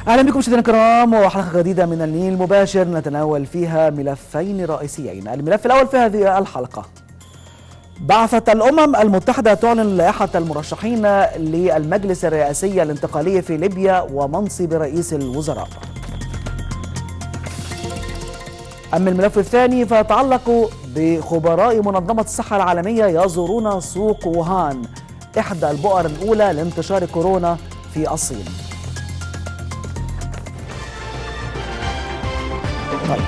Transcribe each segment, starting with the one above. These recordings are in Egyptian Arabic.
اهلا بكم مشاهدينا الكرام وحلقه جديده من النيل مباشر نتناول فيها ملفين رئيسيين الملف الاول في هذه الحلقه بعثت الامم المتحده تعلن لائحه المرشحين للمجلس الرئاسي الانتقالي في ليبيا ومنصب رئيس الوزراء اما الملف الثاني فيتعلق بخبراء منظمه الصحه العالميه يزورون سوق ووهان احدى البؤر الاولى لانتشار كورونا في الصين طيب.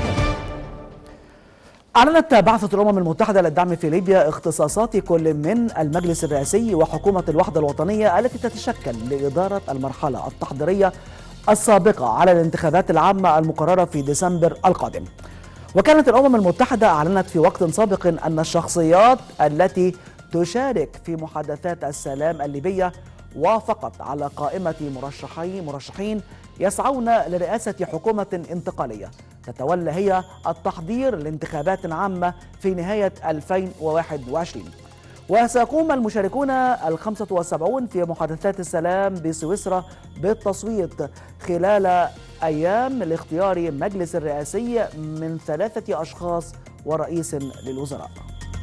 أعلنت بعثة الأمم المتحدة للدعم في ليبيا اختصاصات كل من المجلس الرئاسي وحكومة الوحدة الوطنية التي تتشكل لإدارة المرحلة التحضيرية السابقة على الانتخابات العامة المقررة في ديسمبر القادم. وكانت الأمم المتحدة أعلنت في وقت سابق أن الشخصيات التي تشارك في محادثات السلام الليبية وافقت على قائمة مرشحي مرشحين يسعون لرئاسة حكومة انتقالية تتولى هي التحضير لانتخابات عامة في نهاية 2021 وسيقوم المشاركون الخمسة والسبعون في محادثات السلام بسويسرا بالتصويت خلال أيام لاختيار مجلس الرئاسي من ثلاثة أشخاص ورئيس للوزراء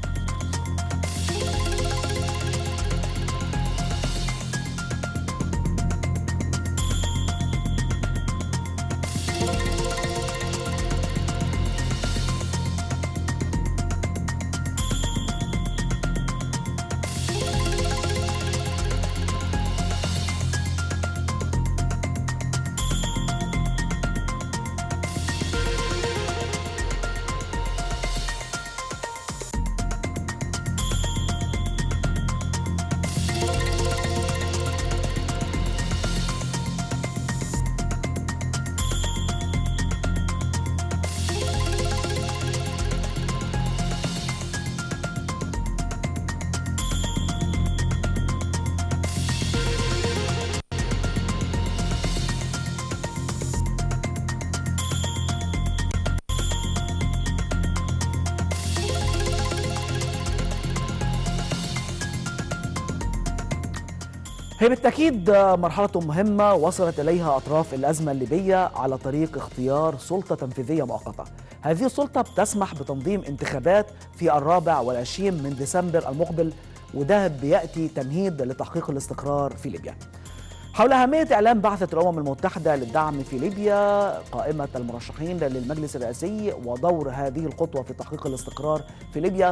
هي بالتأكيد مرحلة مهمة وصلت إليها أطراف الأزمة الليبية على طريق اختيار سلطة تنفيذية مؤقتة هذه السلطة بتسمح بتنظيم انتخابات في الرابع والعشرين من ديسمبر المقبل وده بيأتي تمهيد لتحقيق الاستقرار في ليبيا حول أهمية إعلان بعثة الأمم المتحدة للدعم في ليبيا قائمة المرشحين للمجلس الرئاسي ودور هذه الخطوة في تحقيق الاستقرار في ليبيا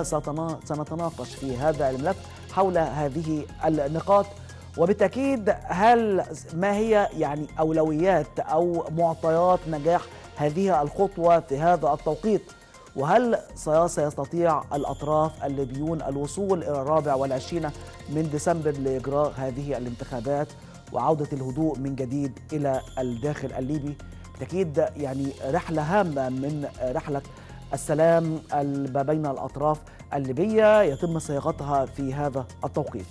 سنتناقش في هذا الملف حول هذه النقاط وبالتاكيد هل ما هي يعني اولويات او معطيات نجاح هذه الخطوه في هذا التوقيت وهل سيستطيع الاطراف الليبيون الوصول الى الرابع والعشرين من ديسمبر لاجراء هذه الانتخابات وعوده الهدوء من جديد الى الداخل الليبي بالتاكيد يعني رحله هامه من رحله السلام ما بين الاطراف الليبيه يتم صياغتها في هذا التوقيت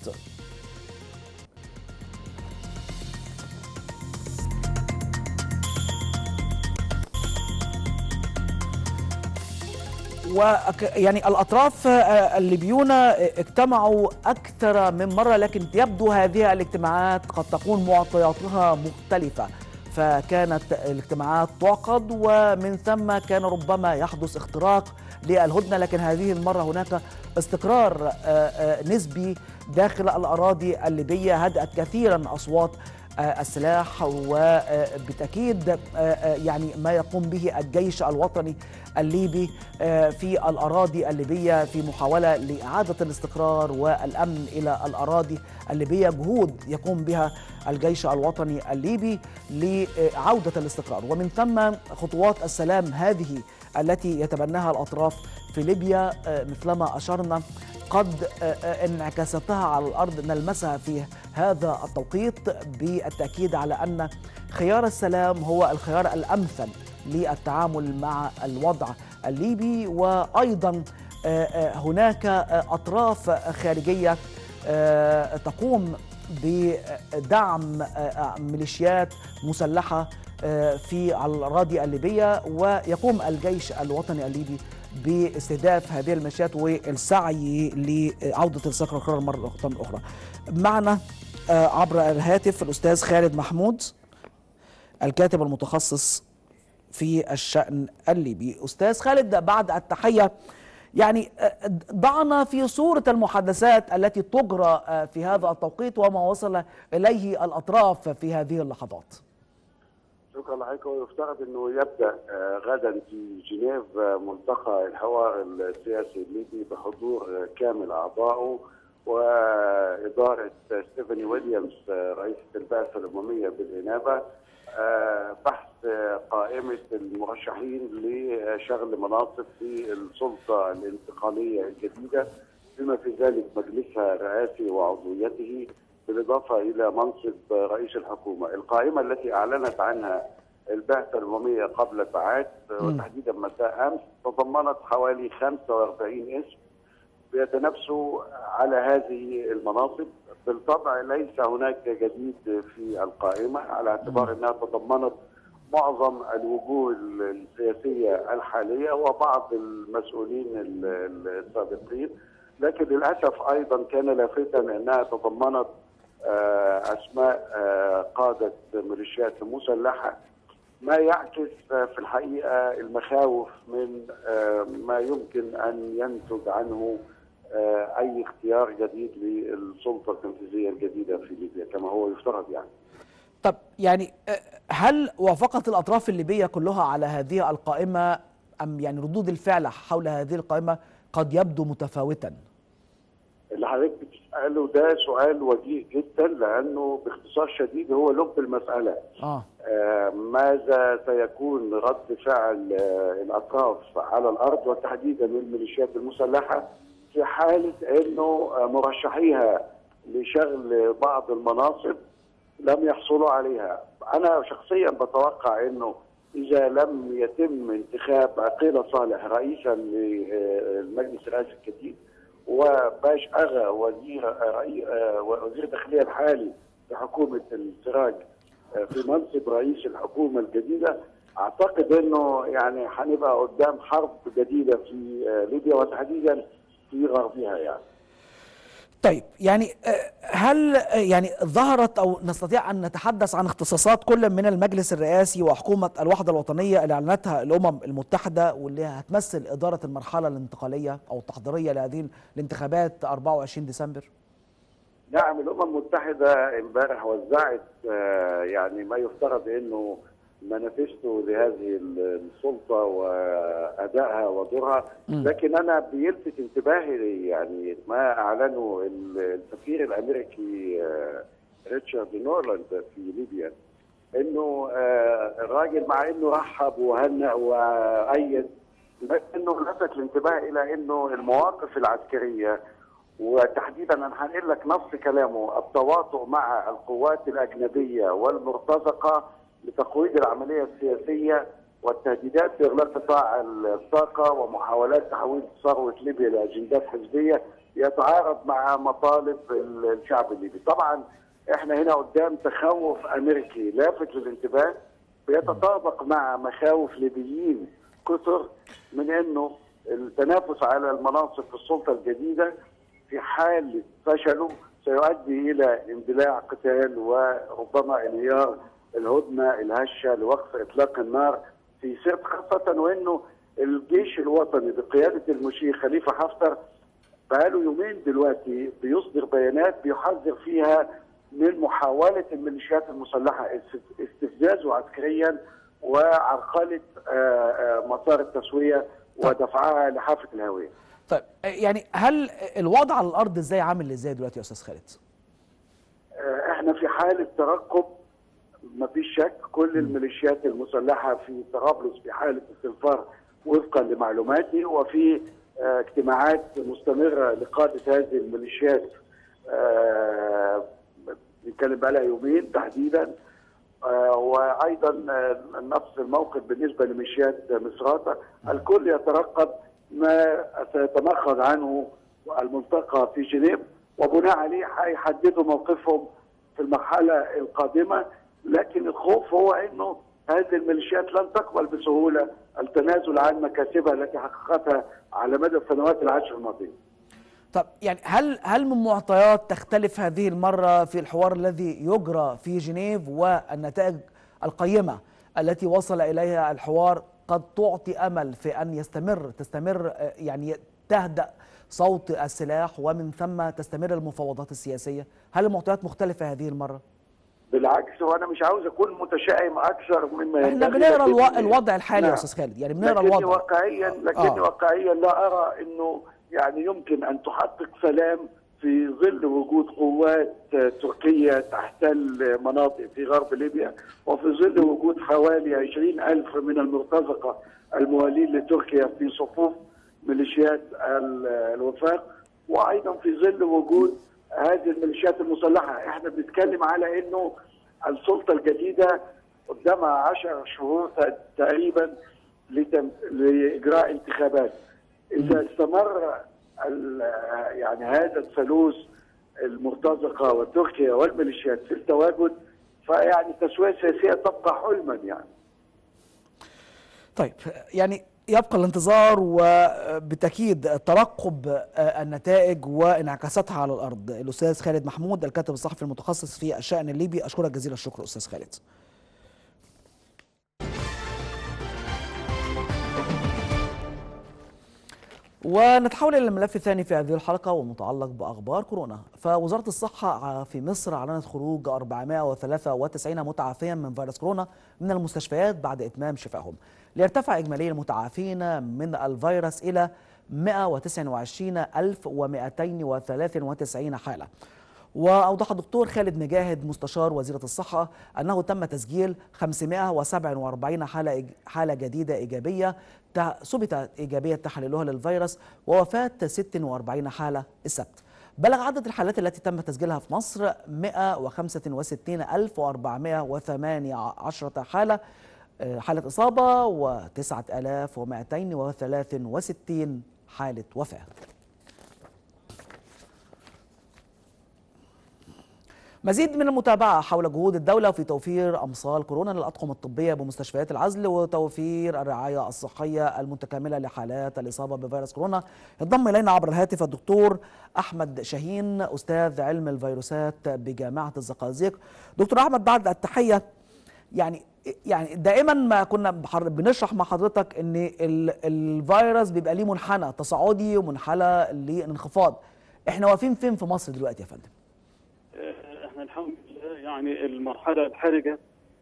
ويعني الاطراف الليبيون اجتمعوا اكثر من مره لكن يبدو هذه الاجتماعات قد تكون معطياتها مختلفه فكانت الاجتماعات تعقد ومن ثم كان ربما يحدث اختراق للهدنه لكن هذه المره هناك استقرار نسبي داخل الاراضي الليبيه هدأت كثيرا اصوات السلاح وبالتاكيد يعني ما يقوم به الجيش الوطني الليبي في الاراضي الليبيه في محاوله لاعاده الاستقرار والامن الى الاراضي الليبيه جهود يقوم بها الجيش الوطني الليبي لعوده الاستقرار ومن ثم خطوات السلام هذه التي يتبناها الاطراف في ليبيا مثلما اشرنا قد انعكاستها على الارض نلمسها في هذا التوقيت بالتاكيد على ان خيار السلام هو الخيار الامثل للتعامل مع الوضع الليبي وايضا هناك اطراف خارجيه تقوم بدعم ميليشيات مسلحه في الأراضي الليبية ويقوم الجيش الوطني الليبي باستهداف هذه الميليشيات والسعي لعودة الاستقرار مرة أخرى معنا عبر الهاتف الأستاذ خالد محمود الكاتب المتخصص في الشأن الليبي أستاذ خالد بعد التحية يعني ضعنا في صورة المحادثات التي تجرى في هذا التوقيت وما وصل إليه الأطراف في هذه اللحظات شكرا لحضرتك ويفترض انه يبدا غدا في جنيف ملتقى الحوار السياسي الليبي بحضور كامل اعضائه واداره ستيفاني ويليامز رئيسه البعثه الامميه بالانابه بحث قائمه المرشحين لشغل مناصب في السلطه الانتقاليه الجديده بما في ذلك مجلسها الرئاسي وعضويته بالاضافه الى منصب رئيس الحكومه، القائمه التي اعلنت عنها البعثه الامميه قبل ساعات وتحديدا مساء امس تضمنت حوالي 45 اسم بيتنافسوا على هذه المناصب، بالطبع ليس هناك جديد في القائمه على اعتبار انها تضمنت معظم الوجوه السياسيه الحاليه وبعض المسؤولين السابقين لكن للاسف ايضا كان لافتا انها تضمنت اسماء قاده ميليشيات مسلحه ما يعكس في الحقيقه المخاوف من ما يمكن ان ينتج عنه اي اختيار جديد للسلطه التنفيذيه الجديده في ليبيا كما هو يفترض يعني. طب يعني هل وافقت الاطراف الليبيه كلها على هذه القائمه ام يعني ردود الفعل حول هذه القائمه قد يبدو متفاوتا؟ اللي حضرتك بتساله ده سؤال وجيه جدا لانه باختصار شديد هو لب المساله. اه آه ماذا سيكون رد فعل آه الاطراف على الارض وتحديدا الميليشيات المسلحه في حاله انه آه مرشحيها لشغل بعض المناصب لم يحصلوا عليها. انا شخصيا بتوقع انه اذا لم يتم انتخاب عقيله صالح رئيسا للمجلس الرئاسي الجديد وباش اغا وزير وزير الداخليه الحالي في حكومه السراج في منصب رئيس الحكومه الجديده اعتقد انه يعني هنبقى قدام حرب جديده في ليبيا وتحديدا في غربها يعني. طيب يعني هل يعني ظهرت او نستطيع ان نتحدث عن اختصاصات كل من المجلس الرئاسي وحكومه الوحده الوطنيه اللي اعلنتها الامم المتحده واللي هتمثل اداره المرحله الانتقاليه او التحضيريه لهذه الانتخابات 24 ديسمبر؟ نعم الامم المتحده امبارح وزعت يعني ما يفترض انه مانيفستو لهذه السلطه وادائها ودورها لكن انا بيلفت انتباهي يعني ما اعلنه السفير الامريكي ريتشارد نورلاند في ليبيا انه الراجل مع انه رحب وهنأ وايد لكنه لفت الانتباه الى انه المواقف العسكريه وتحديدا انا هنقل لك نص كلامه التواطؤ مع القوات الاجنبيه والمرتزقه لتقويض العمليه السياسيه والتهديدات باغلاق قطاع الطاقه ومحاولات تحويل ثروه ليبيا لاجندات حزبيه يتعارض مع مطالب الشعب الليبي. طبعا احنا هنا قدام تخوف امريكي لافت للانتباه بيتطابق مع مخاوف ليبيين كثر من انه التنافس على المناصب في السلطه الجديده في حال فشله سيؤدي الى اندلاع قتال وربما انهيار الهدنه الهشه لوقف اطلاق النار في سرت خاصه وانه الجيش الوطني بقياده المشير خليفه حفتر بقاله يومين دلوقتي بيصدر بيانات بيحذر فيها من محاوله الميليشيات المسلحه استفزازه عسكريا وعرقله مسار التسويه ودفعها لحافه الهويه. طيب يعني هل الوضع على الارض ازاي عامل ازاي دلوقتي يا استاذ خالد؟ احنا في حاله ترقب ما فيش شك كل الميليشيات المسلحه في طرابلس في حاله استنفار وفقا لمعلوماتي وفي اه اجتماعات مستمره لقاده هذه الميليشيات بنتكلم اه بقى لها يومين تحديدا اه وايضا نفس الموقف بالنسبه لميليشيات مصراته الكل يترقب ما سيتمخض عنه الملتقى في جنيف وبناء عليه هيحددوا موقفهم في المرحله القادمه لكن الخوف هو انه هذه الميليشيات لن تقبل بسهوله التنازل عن مكاسبها التي حققتها على مدى السنوات العشر الماضيه. طب يعني هل هل من معطيات تختلف هذه المره في الحوار الذي يجرى في جنيف والنتائج القيمة التي وصل إليها الحوار قد تعطي أمل في أن يستمر تستمر آه، يعني تهدأ صوت السلاح ومن ثم تستمر المفاوضات السياسية هل المعطيات مختلفة هذه المرة؟ بالعكس وانا مش عاوز اكون متشائم اكثر مما احنا ينبغي، بنقرا الو... لكني- الوضع الحالي يا نعم. استاذ خالد يعني بنقرا لكني الوضع واقعيا لكني آه. واقعيا لا ارى انه يعني يمكن ان تحقق سلام في ظل وجود قوات آه، تركية تحتل مناطق في غرب ليبيا وفي ظل وجود حوالي 20 ألف من المرتزقة الموالين لتركيا في صفوف ميليشيات ال- الوفاق وأيضا في ظل وجود هذه الميليشيات المسلحة احنا بنتكلم على انه السلطة الجديدة قدامها عشر شهور تقريبا لتم... لإجراء انتخابات إذا استمر ال... يعني هذا الثالوث المرتزقة وتركيا والميليشيات في التواجد فيعني التسوية السياسية تبقى حلما يعني طيب يعني يبقى الانتظار وبالتاكيد ترقب النتائج وانعكاساتها على الارض الاستاذ خالد محمود الكاتب الصحفي المتخصص في الشان الليبي اشكرك جزيل الشكر استاذ خالد ونتحول الى الملف الثاني في هذه الحلقه والمتعلق باخبار كورونا فوزاره الصحه في مصر اعلنت خروج 493 متعافيا من فيروس كورونا من المستشفيات بعد اتمام شفائهم ليرتفع اجمالي المتعافين من الفيروس الى 129293 حاله وأوضح الدكتور خالد مجاهد مستشار وزيرة الصحة أنه تم تسجيل 547 حالة حالة جديدة إيجابية ثبت إيجابية تحليلها للفيروس ووفاة 46 حالة السبت بلغ عدد الحالات التي تم تسجيلها في مصر 165418 حالة حالة إصابة و9263 حالة وفاة مزيد من المتابعة حول جهود الدولة في توفير أمصال كورونا للأطقم الطبية بمستشفيات العزل وتوفير الرعاية الصحية المتكاملة لحالات الإصابة بفيروس كورونا ينضم إلينا عبر الهاتف الدكتور أحمد شاهين أستاذ علم الفيروسات بجامعة الزقازيق دكتور أحمد بعد التحية يعني يعني دائما ما كنا بنشرح مع حضرتك ان الفيروس بيبقى ليه منحنى تصاعدي ومنحنى للانخفاض احنا واقفين فين في مصر دلوقتي يا فندم احنا الحمد لله يعني المرحله الحرجه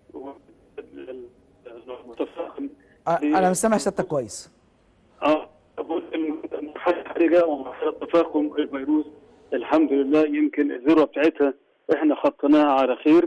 المتفاقم انا مش سامع سيادتك كويس اه اقول المرحله الحرجه ومرحله تفاقم الفيروس الحمد لله يمكن الذروه بتاعتها احنا خطيناها على خير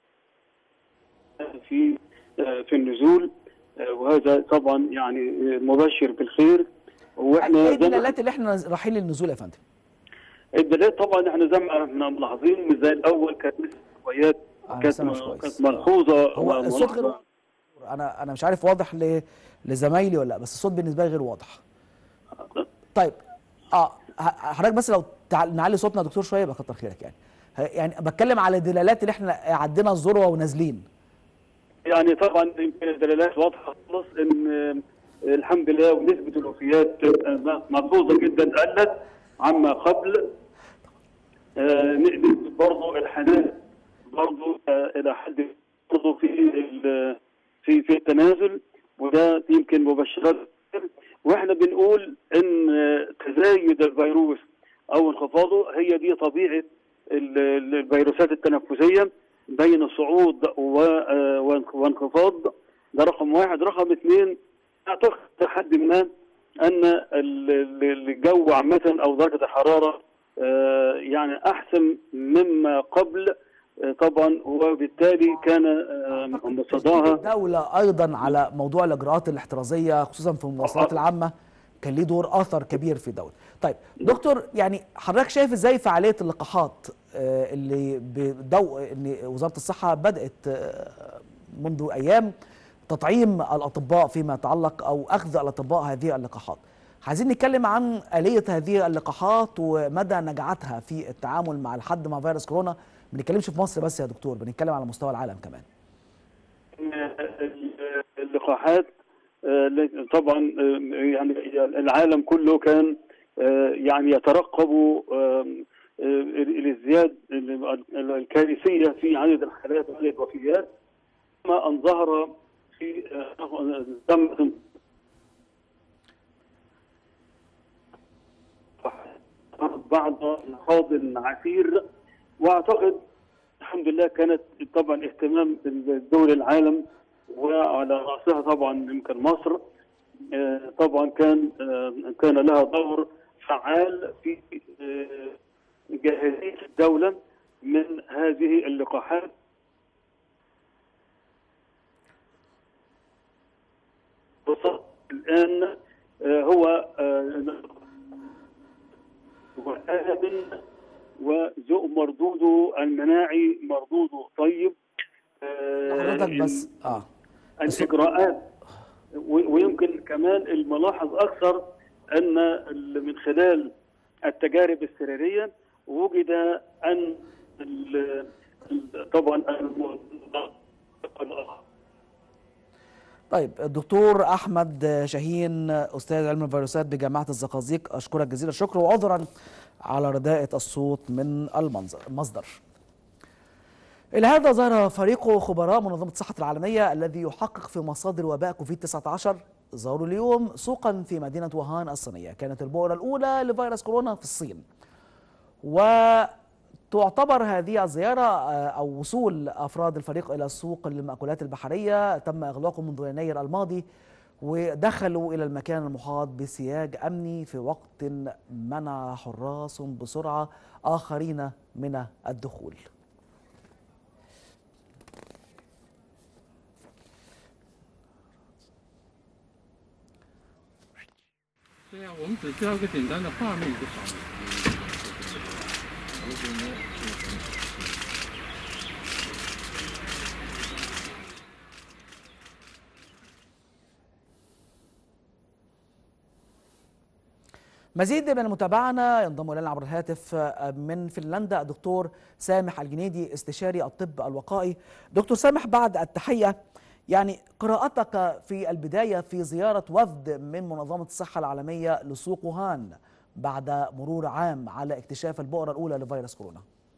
في في النزول وهذا طبعا يعني مبشر بالخير واحنا ايه الدلالات اللي احنا رايحين للنزول يا فندم؟ الدلالات طبعا احنا زي ما احنا ملاحظين مش زي الاول كانت لسه شويات كانت كانت ملحوظه هو الصوت غير انا انا مش عارف واضح ل... لزمايلي ولا لا بس الصوت بالنسبه لي غير واضح طيب اه حضرتك بس لو تع... نعلي صوتنا يا دكتور شويه يبقى كتر خيرك يعني يعني بتكلم على الدلالات اللي احنا عدينا الذروه ونازلين يعني طبعا يمكن الدلالات واضحه خالص ان الحمد لله ونسبه الوفيات ملحوظه جدا قلت عما قبل آه نسبه برضه الحالات برضه آه الى حد برضه في في في التنازل وده يمكن مبشرات واحنا بنقول ان تزايد الفيروس او انخفاضه هي دي طبيعه الفيروسات التنفسيه بين صعود وانخفاض ده رقم واحد رقم اثنين اعتقد لحد ما ان الجو عامه او درجه الحراره يعني احسن مما قبل طبعا وبالتالي كان مصداها الدوله ايضا على موضوع الاجراءات الاحترازيه خصوصا في المواصلات العامه كان ليه دور اثر كبير في الدوله. طيب دكتور يعني حضرتك شايف ازاي فعاليه اللقاحات اللي بدو ان وزاره الصحه بدات منذ ايام تطعيم الاطباء فيما يتعلق او اخذ الاطباء هذه اللقاحات. عايزين نتكلم عن آلية هذه اللقاحات ومدى نجاعتها في التعامل مع الحد مع فيروس كورونا ما بنتكلمش في مصر بس يا دكتور بنتكلم على مستوى العالم كمان اللقاحات طبعا يعني العالم كله كان يعني يترقب الازدياد الكارثيه في عدد الحالات وعدد الوفيات كما ان ظهر في آه، تم بعض نهاض عسير واعتقد الحمد لله كانت طبعا اهتمام دول العالم وعلى راسها طبعا يمكن مصر آه، طبعا كان آه، كان لها دور فعال في آه، جاهزيه الدوله من هذه اللقاحات وصل الان آه، هو آه، وآمن وذو مردوده المناعي مردوده طيب آه، حضرتك بس اه الاجراءات و- ويمكن كمان الملاحظ اكثر ان ال- من خلال التجارب السريريه وجد ان ال- ال- طبعا الم- طيب الدكتور احمد شاهين استاذ علم الفيروسات بجامعه الزقازيق اشكرك جزيل الشكر وعذرا على رداءة الصوت من المنظر المصدر إلى هذا ظهر فريق خبراء منظمة الصحة العالمية الذي يحقق في مصادر وباء كوفيد 19 زاروا اليوم سوقا في مدينة ووهان الصينية كانت البؤرة الأولى لفيروس كورونا في الصين وتعتبر هذه الزيارة آه، أو وصول أفراد الفريق إلى السوق للمأكولات البحرية تم إغلاقه منذ يناير الماضي ودخلوا إلى المكان المحاط بسياج أمني في وقت منع حراس بسرعة آخرين من الدخول 对呀、我们只需要一个简单的画面就好了。 مزيد من متابعنا ينضم الينا عبر الهاتف من فنلندا الدكتور سامح الجنيدي استشاري الطب الوقائي دكتور سامح بعد التحيه يعني قراءتك في البدايه في زياره وفد من منظمه الصحه العالميه لسوق ووهان بعد مرور عام على اكتشاف البؤره الاولى لفيروس كورونا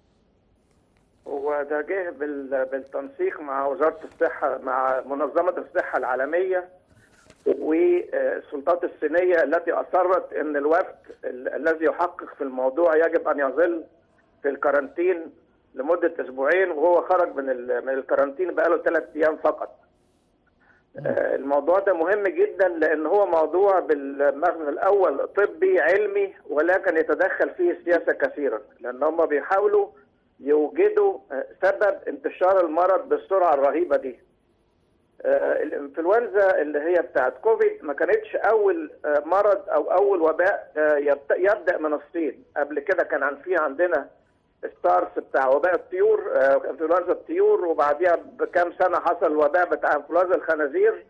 هو ده جه بال- بالتنسيق مع وزاره الصحه مع منظمه الصحه العالميه والسلطات الصينيه التي اصرت ان الوفد ال- الذي يحقق في الموضوع يجب ان يظل في الكارانتين لمده اسبوعين وهو خرج من ال- من الكارانتين بقاله ثلاث ايام فقط. آه، الموضوع ده مهم جدا لان هو موضوع بالمغزى الاول طبي علمي ولكن يتدخل فيه السياسه كثيرا لان هم بيحاولوا يوجدوا آه، سبب انتشار المرض بالسرعه الرهيبه دي. آه، الانفلونزا اللي هي بتاعت كوفيد ما كانتش اول آه، مرض او اول وباء آه، يبت- يبدا من الصين قبل كده كان عن في عندنا ستارس بتاع وباء الطيور آه، انفلونزا الطيور وبعديها بكام سنه حصل الوباء بتاع انفلونزا الخنازير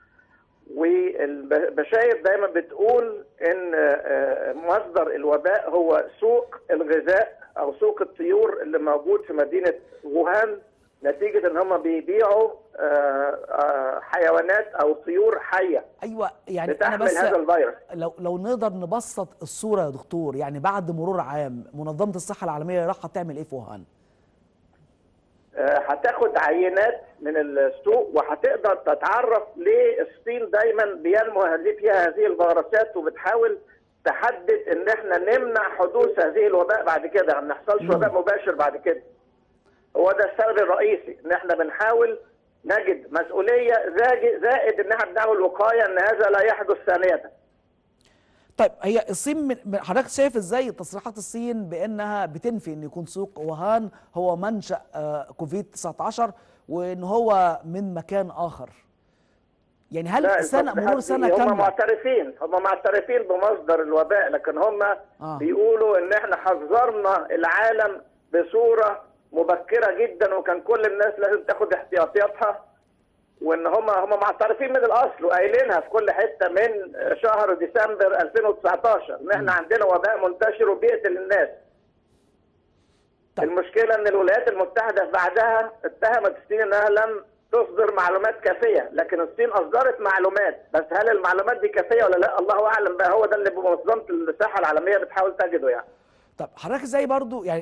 والبشاير دايما بتقول ان آه، مصدر الوباء هو سوق الغذاء او سوق الطيور اللي موجود في مدينه ووهان نتيجه ان هم بيبيعوا آه، آه، حيوانات او طيور حيه ايوه يعني انا بتحمل بس هذا الفيروس لو لو نقدر نبسط الصوره يا دكتور يعني بعد مرور عام منظمه الصحه العالميه راح تعمل ايه في ووهان آه، هتاخد عينات من السوق وهتقدر تتعرف ليه الصين دايما بينمو هذه فيها هذه الفيروسات وبتحاول تحدد ان احنا نمنع حدوث هذه الوباء بعد كده ما يحصلش وباء مباشر بعد كده هو ده السبب الرئيسي ان احنا بنحاول نجد مسؤوليه زاج- زائد ان احنا بنعمل وقايه ان هذا لا يحدث ثانيه طيب هي الصين من من- حضرتك شايف ازاي تصريحات الصين بانها بتنفي ان يكون سوق ووهان هو منشا آه، كوفيد 19 وان هو من مكان اخر يعني لا، هل سنه التصريحات مرور دي سنه هم كامله معترفين هم معترفين بمصدر الوباء لكن هم آه. بيقولوا ان احنا حذرنا العالم بصوره مبكره جدا وكان كل الناس لازم تاخد احتياطياتها وان هم هم معترفين من الاصل وقايلينها في كل حته من شهر ديسمبر 2019 ان احنا عندنا وباء منتشر وبيقتل الناس طيب. المشكله ان الولايات المتحده بعدها اتهمت الصين انها لم تصدر معلومات كافيه لكن الصين اصدرت معلومات بس هل المعلومات دي كافيه ولا لا الله اعلم بقى هو ده اللي منظمه الصحه العالميه بتحاول تجده يعني طب حضرتك ازاي برضو يعني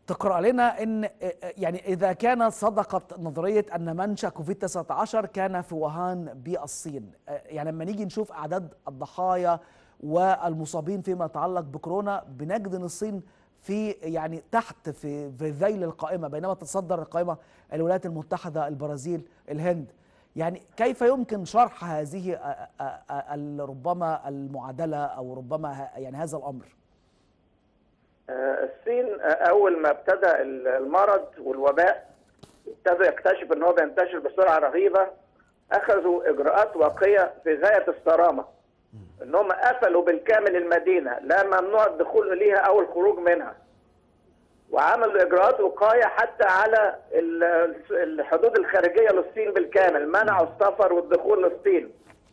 تقرأ لنا ان يعني اذا كانت صدقت نظريه ان منشا كوفيد 19 كان في ووهان بالصين يعني لما نيجي نشوف اعداد الضحايا والمصابين فيما يتعلق بكورونا بنجد ان الصين في يعني تحت في في ذيل القائمه بينما تتصدر القائمه الولايات المتحده البرازيل الهند يعني كيف يمكن شرح هذه آه، آه، آه، ال- ربما المعادله او ربما ه- يعني هذا الامر آه، الصين آه، اول ما ابتدى ال- المرض والوباء ابتدى يكتشف ان هو بينتشر بسرعه رهيبه اخذوا اجراءات واقيه في غايه الصرامه ان هم قفلوا بالكامل المدينه لا ممنوع الدخول اليها او الخروج منها وعملوا اجراءات وقايه حتى على ال- الحدود الخارجيه للصين بالكامل منعوا السفر والدخول للصين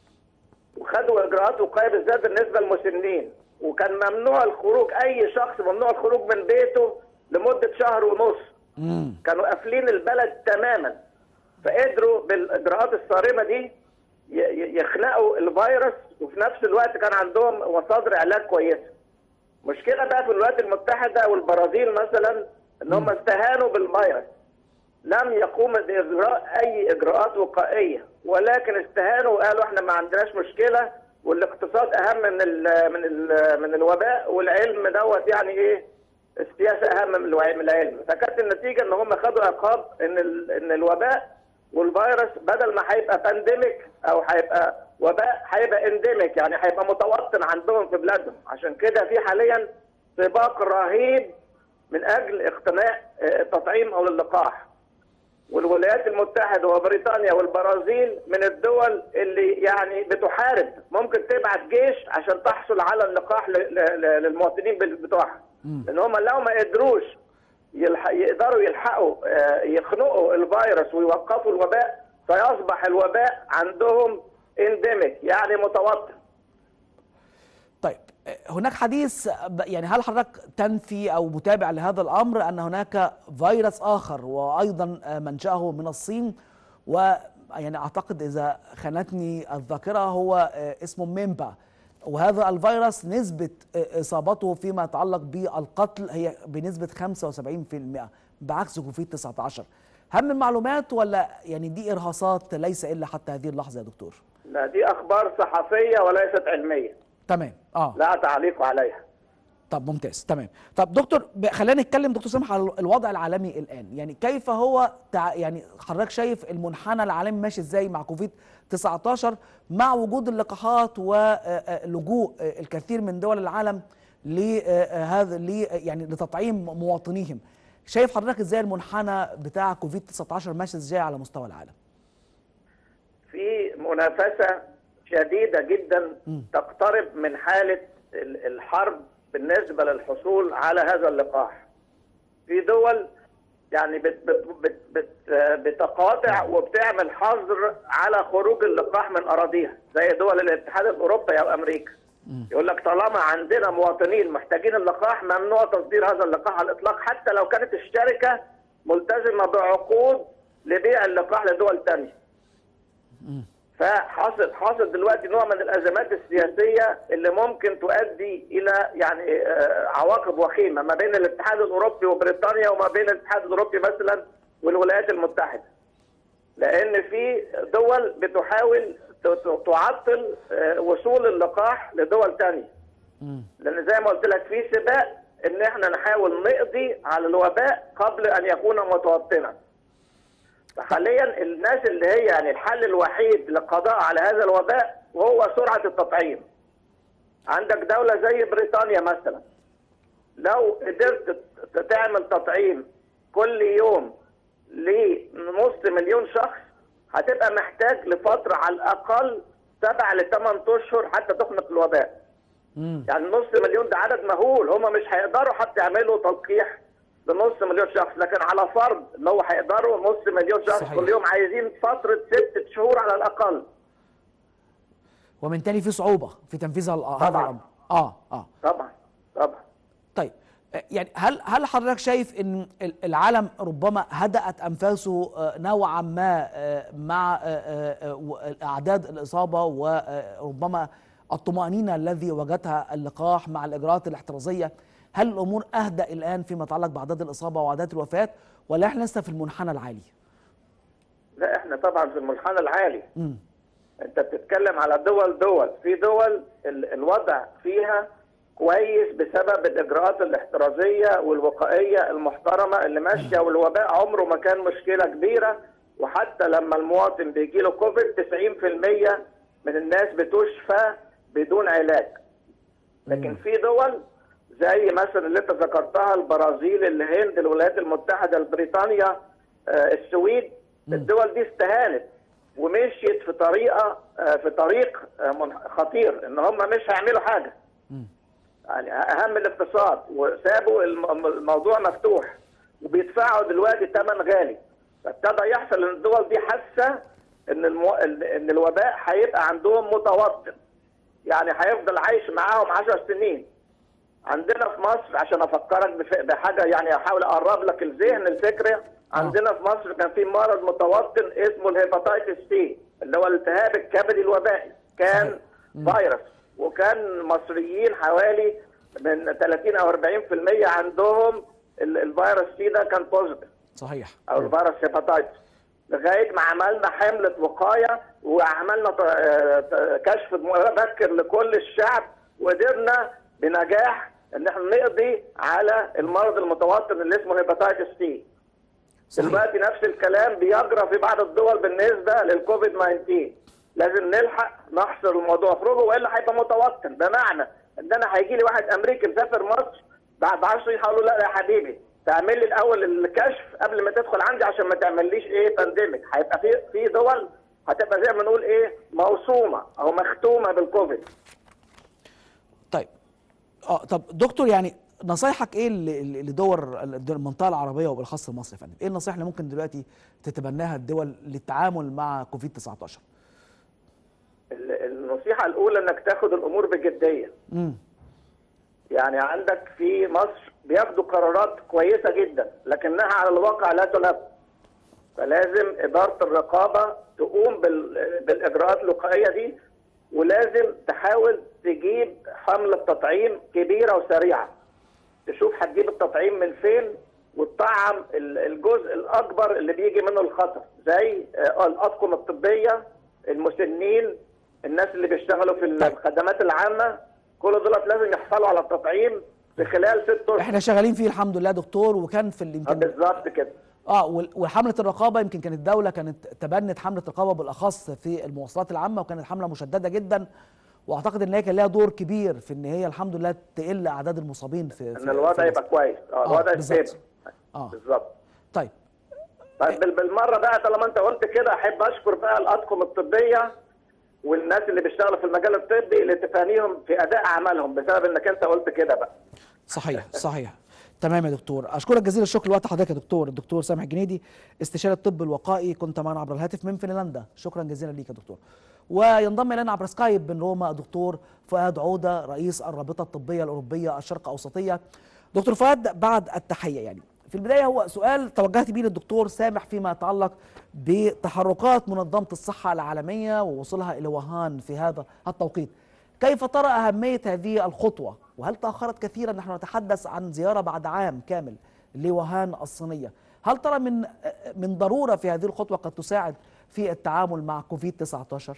وخدوا اجراءات وقايه بالذات بالنسبه للمسنين وكان ممنوع الخروج اي شخص ممنوع الخروج من بيته لمده شهر ونص امم كانوا قافلين البلد تماما فقدروا بالاجراءات الصارمه دي ي- ي- يخنقوا الفيروس وفي نفس الوقت كان عندهم مصادر علاج كويسه مشكله بقى في الولايات المتحده والبرازيل مثلا ان هم استهانوا بالفيروس لم يقوموا باجراء اي اجراءات وقائيه ولكن استهانوا وقالوا احنا ما عندناش مشكله والاقتصاد اهم من ال من ال من الوباء والعلم دوت يعني ايه السياسه اهم من الوع- من العلم فكانت النتيجه ان هم خدوا عقاب ان ال ان الوباء والفيروس بدل ما هيبقى بانديميك او هيبقى وباء هيبقى انديميك يعني هيبقى متوطن عندهم في بلادهم عشان كده في حاليا سباق رهيب من اجل اقتناء آه، التطعيم او اللقاح والولايات المتحده وبريطانيا والبرازيل من الدول اللي يعني بتحارب ممكن تبعت جيش عشان تحصل على اللقاح ل- ل- ل- للمواطنين بال- بتوعها لان هم لو ما قدروش يلحق يقدروا يلحقوا آه، يخنقوا الفيروس ويوقفوا الوباء فيصبح الوباء عندهم انديميك يعني متوطن طيب هناك حديث ب- يعني هل حضرتك تنفي او متابع لهذا الامر ان هناك فيروس اخر وايضا منشاه من الصين ويعني اعتقد اذا خانتني الذاكره هو اسمه ميمبا وهذا الفيروس نسبة إصابته فيما يتعلق بالقتل هي بنسبة 75% بعكس كوفيد 19 هل من معلومات ولا يعني دي إرهاصات ليس إلا حتى هذه اللحظة يا دكتور لا دي اخبار صحفيه وليست علميه تمام اه لا تعليق عليها طب ممتاز تمام طب دكتور ب- خلينا نتكلم دكتور سامح على الوضع العالمي الان يعني كيف هو تع... يعني حضرتك شايف المنحنى العالمي ماشي ازاي مع كوفيد 19 مع وجود اللقاحات ولجوء الكثير من دول العالم لهذا ل يعني لتطعيم مواطنيهم شايف حضرتك ازاي المنحنى بتاع كوفيد 19 ماشي ازاي على مستوى العالم في منافسة شديدة جدا تقترب من حالة ال- الحرب بالنسبة للحصول على هذا اللقاح في دول يعني بت بت بت بت بتقاطع وبتعمل حظر على خروج اللقاح من أراضيها زي دول الاتحاد الأوروبي أو أمريكا يقول لك طالما عندنا مواطنين محتاجين اللقاح ممنوع تصدير هذا اللقاح على الإطلاق حتى لو كانت الشركة ملتزمة بعقود لبيع اللقاح لدول تانية فحاصل حاصل دلوقتي نوع من الازمات السياسيه اللي ممكن تؤدي الى يعني آه، عواقب وخيمه ما بين الاتحاد الاوروبي وبريطانيا وما بين الاتحاد الاوروبي مثلا والولايات المتحده. لان في دول بتحاول ت- ت- تعطل آه، وصول اللقاح لدول تانية. لان زي ما قلت لك في سباق ان احنا نحاول نقضي على الوباء قبل ان يكون متوطنا. فحاليا الناس اللي هي يعني الحل الوحيد للقضاء على هذا الوباء وهو سرعه التطعيم. عندك دوله زي بريطانيا مثلا لو قدرت ت- تعمل تطعيم كل يوم لنص مليون شخص هتبقى محتاج لفتره على الاقل سبع لثمان اشهر حتى تخنق الوباء. يعني نص مليون ده عدد مهول هم مش هيقدروا حتى يعملوا تلقيح لنص مليون شخص لكن على فرض ان هو هيقدروا نص مليون شخص صحيح. كل يوم عايزين فتره ست شهور على الاقل ومن تاني في صعوبة في تنفيذ ال- هذا طبعاً. الأمر اه اه طبعا طبعا طيب آه، يعني هل هل حضرتك شايف ان ال- العالم ربما هدأت انفاسه آه، نوعا ما آه، مع آه، آه، آه، و- اعداد الاصابه وربما الطمأنينه الذي وجدها اللقاح مع الاجراءات الاحترازيه هل الامور اهدأ الان فيما يتعلق باعداد الاصابه واعداد الوفاه ولا احنا لسه في المنحنى العالي؟ لا احنا طبعا في المنحنى العالي امم انت بتتكلم على دول دول في دول ال- الوضع فيها كويس بسبب الاجراءات الاحترازيه والوقائيه المحترمه اللي ماشيه والوباء عمره ما كان مشكله كبيره وحتى لما المواطن بيجي له كوفيد 90% من الناس بتشفى بدون علاج لكن في دول زي مثلا اللي انت ذكرتها البرازيل الهند الولايات المتحده بريطانيا آه، السويد الدول دي استهانت ومشيت في طريقه آه، في طريق آه، من- خطير ان هم مش هيعملوا حاجه يعني اهم الاقتصاد وسابوا الم- الموضوع مفتوح وبيدفعوا دلوقتي ثمن غالي فابتدى يحصل ان الدول دي حاسه ان المو... ان الوباء هيبقى عندهم متوطن يعني هيفضل عايش معاهم 10 سنين عندنا في مصر عشان افكرك بف- بحاجه يعني احاول اقرب لك الذهن الفكره عندنا في مصر كان في مرض متوطن اسمه الهيباتيتس سي اللي هو الالتهاب الكبدي الوبائي كان فيروس وكان مصريين حوالي من 30 او 40% عندهم ال- الفيروس سي ده كان بوزيتيف صحيح او الفيروس هيباتيتس لغايه ما عملنا حمله وقايه وعملنا ط- آه، ط- كشف مبكر لكل الشعب وقدرنا بنجاح ان احنا نقضي على المرض المتوطن اللي اسمه هيباتيتس سي صحيح دلوقتي نفس الكلام بيجرى في بعض الدول بالنسبه للكوفيد 19 لازم نلحق نحصر الموضوع في ربع والا هيبقى متوطن بمعنى ان انا هيجي لي واحد امريكي مسافر مصر بعد 10 سنين هقول له لا يا حبيبي تعمل لي الاول الكشف قبل ما تدخل عندي عشان ما تعمليش ايه بانديميك هيبقى في في دول هتبقى زي ما نقول ايه موسومه او مختومه بالكوفيد طيب اه طب دكتور يعني نصايحك ايه ل- ل- لدول المنطقه العربيه وبالاخص مصر يا فندم؟ ايه النصائح اللي ممكن دلوقتي تتبناها الدول للتعامل مع كوفيد 19 ال- النصيحه الاولى انك تاخد الامور بجديه امم يعني عندك في مصر بياخدوا قرارات كويسه جدا لكنها على الواقع لا تنفذ فلازم اداره الرقابه تقوم بال- بالاجراءات الوقائيه دي ولازم تحاول تجيب حمله تطعيم كبيره وسريعه تشوف هتجيب التطعيم من فين وتطعم ال- الجزء الاكبر اللي بيجي منه الخطر زي آه، الاطقم الطبيه المسنين الناس اللي بيشتغلوا في طيب. الخدمات العامه كل دولت لازم يحصلوا على التطعيم في خلال ست اشهر احنا شغالين فيه الحمد لله دكتور وكان في ال- آه، يمكن بالظبط كده اه وال- وحمله الرقابه يمكن كانت الدوله كانت تبنت حمله الرقابه بالاخص في المواصلات العامه وكانت حمله مشدده جدا واعتقد ان هي كان لها دور كبير في ان هي الحمد لله تقل اعداد المصابين في ان الوضع يبقى كويس اه الوضع بالظبط. ستيبل اه بالظبط طيب طيب بال- بالمره بقى طالما انت قلت كده احب اشكر بقى الاطقم الطبيه والناس اللي بيشتغلوا في المجال الطبي لتفانيهم في اداء اعمالهم بسبب انك انت قلت كده بقى صحيح صحيح تمام يا دكتور اشكرك جزيل الشكر لوقت حضرتك يا دكتور الدكتور سامح الجنيدي استشاري الطب الوقائي كنت معنا عبر الهاتف من فنلندا شكرا جزيلا ليك يا دكتور وينضم الينا عبر سكايب من روما الدكتور فؤاد عوده رئيس الرابطه الطبيه الاوروبيه الشرق اوسطيه دكتور فؤاد بعد التحيه يعني في البدايه هو سؤال توجهت بيه للدكتور سامح فيما يتعلق بتحركات منظمه الصحه العالميه ووصولها الى وهان في هذا التوقيت كيف ترى أهمية هذه الخطوة؟ وهل تأخرت كثيرا نحن نتحدث عن زيارة بعد عام كامل لوهان الصينية هل ترى من من ضرورة في هذه الخطوة قد تساعد في التعامل مع كوفيد 19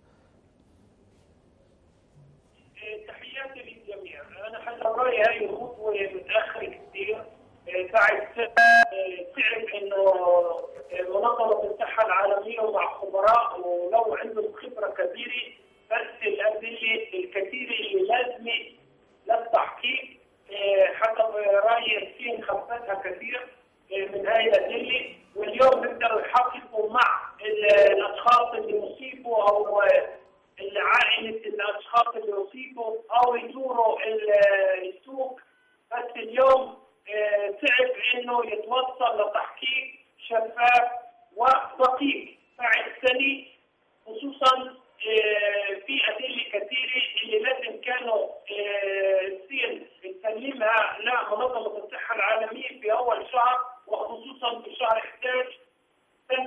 تحياتي للجميع انا حسب رايي هاي الخطوه متاخره كثير بعد تعرف انه منظمه الصحه العالميه ومع خبراء ولو عندهم خبره كبيره بس الادله الكثيره اللي لازمه للتحقيق حسب رايي الصين خفتها كثير من هاي الادله واليوم بيقدروا يحققوا مع الاشخاص اللي اصيبوا او عائلة الأشخاص اللي أصيبوا أو يزوروا السوق بس اليوم صعب إنه يتوصل لتحقيق شفاف ودقيق بعد سنة خصوصا في أدلة كثيرة اللي لازم كانوا الصين تسلمها لمنظمة الصحة العالمية في أول شهر وخصوصا في شهر 11 سنة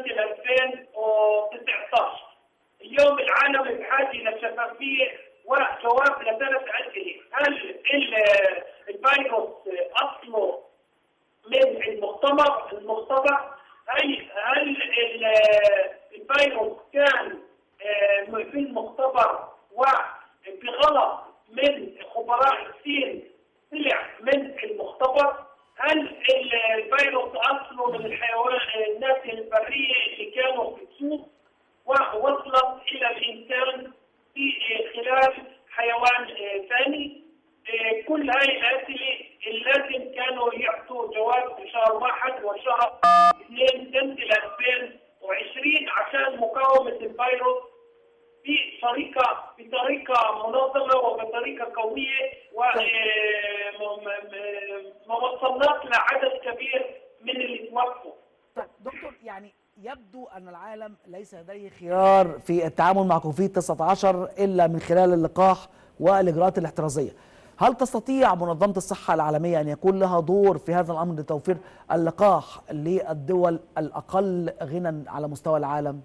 2019 اليوم العالم بحاجه لشفافيه وجواب لثلاث اسئله، هل الفيروس المختبر المختبر هل هل ال- الفيروس كان آه، في المختبر وبغلط من خبراء الصين طلع من المختبر هل ال- الفيروس اصله من الحيوان الناس البريه اللي كانوا في السوق ووصلت الى الانسان في آه، خلال حيوان آه، ثاني آه، كل هاي الاسئله اللي لازم كانوا يعطوا جواب في شهر واحد وشهر اثنين سنه 2020 عشان مقاومه الفيروس بطريقه بطريقه منظمه وبطريقه قويه وما وصلناش لعدد كبير من اللي توفوا طيب دكتور يعني يبدو أن العالم ليس لديه خيار في التعامل مع كوفيد 19 إلا من خلال اللقاح والإجراءات الاحترازية هل تستطيع منظمة الصحة العالمية أن يكون لها دور في هذا الأمر لتوفير اللقاح للدول الأقل غنى على مستوى العالم؟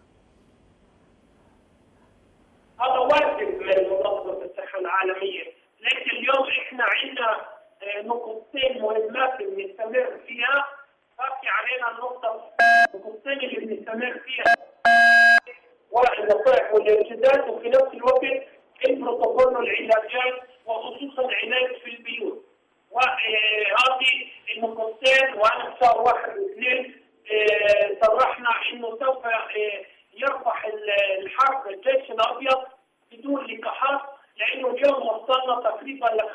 هذا واجب من منظمه الصحه العالميه لكن اليوم احنا عندنا آه، نقطتين مهمات بنستمر فيها باقي علينا النقطه النقطتين اللي بنستمر فيها والنصائح والارشادات وفي نفس الوقت البروتوكول والعلاجات وخصوصا العلاج في البيوت وهذه النقطتين وانا في شهر واحد واثنين آه، صرحنا انه سوف آه، يربح ال- الحرب الجيش الابيض بدون لقاحات لانه اليوم وصلنا تقريبا ل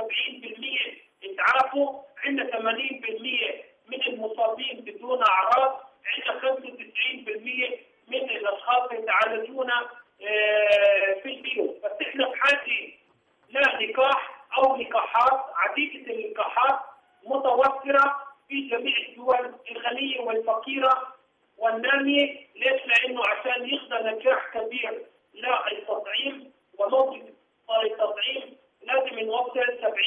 75% اسعافه عندنا 80% من المصابين بدون اعراض عندنا 95% من الاشخاص يتعالجون آه، في البيوت بس احنا بحاجه لا لقاح او لقاحات عديده اللقاحات متوفره في جميع الدول الغنيه والفقيره والناميه ليش؟ لانه عشان يحصل نجاح كبير للتطعيم وموجة التطعيم لازم نوصل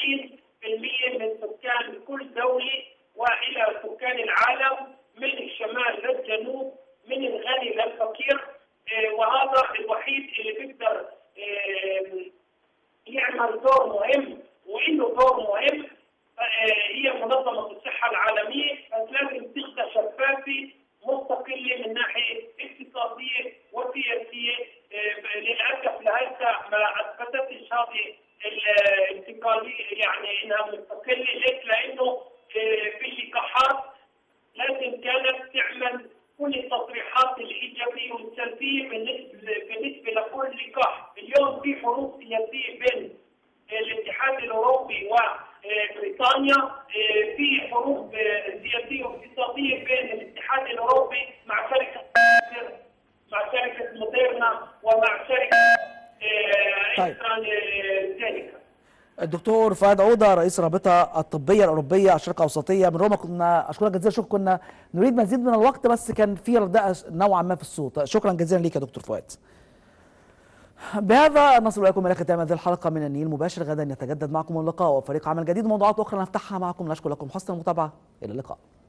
70% من سكان كل دوله والى سكان العالم من الشمال للجنوب من الغني للفقير آه، وهذا الوحيد اللي بيقدر آه، يعمل دور مهم وانه دور مهم آه، هي منظمه الصحه العالميه بس لازم تبقى شفافه مستقله من ناحيه اقتصاديه وسياسيه آه، للاسف لهسه ما اثبتتش هذه الانتقاليه يعني انها مستقله ليش؟ لانه آه، في اللقاحات لازم كانت تعمل كل التصريحات الايجابيه والسلبيه بالنسبه بالنسبه لكل لقاح، اليوم في حروب سياسيه بين الاتحاد الاوروبي وبريطانيا، آه، في حروب آه، سياسيه واقتصاديه بين الاتحاد الاوروبي مع شركه فايزر، مع شركه موديرنا ومع شركه آه، طيب. استرازينيكا. الدكتور فؤاد عوده رئيس الرابطه الطبيه الاوروبيه الشرق الاوسطيه من روما كنا اشكرك جزيلا شكرا كنا نريد مزيد من الوقت بس كان في رداء نوعا ما في الصوت شكرا جزيلا ليك يا دكتور فؤاد بهذا نصل اليكم الى ختام هذه الحلقه من النيل مباشر غدا يتجدد معكم اللقاء وفريق عمل جديد وموضوعات اخرى نفتحها معكم نشكر لكم حسن المتابعه الى اللقاء